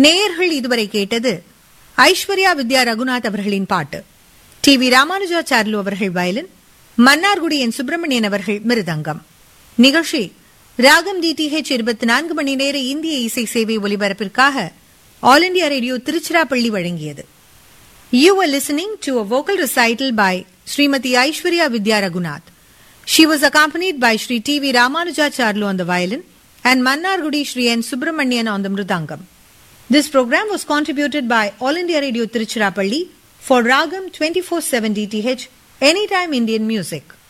நேயர்கள் இதுவரை கேட்டது ஐஸ்வர்யா வித்யா ரகுநாத் அவர்களின் பாட்டு டி வி ராமானுஜாச்சார்லு அவர்கள் வயலின் மன்னார்குடி என் சுப்பிரமணியன் அவர்கள் மிருதங்கம் நிகழ்ச்சி ராகம் டிடிஹெச் இருபத்தி நான்கு மணி நேர இந்திய இசை சேவை ஒலிபரப்பிற்காக ஆல் இண்டியா ரேடியோ திருச்சிராப்பள்ளி வழங்கியது You were listening to a vocal recital by Srimati Aishwarya Vidya Raghunath. She was accompanied by Sri T.V. Ramanujacharlu on the violin and Mannargudi Sri N. Subramanian on the mridangam. This program was contributed by All India Radio Tiruchirappalli for Ragam 24/7 DTH Anytime Indian Music.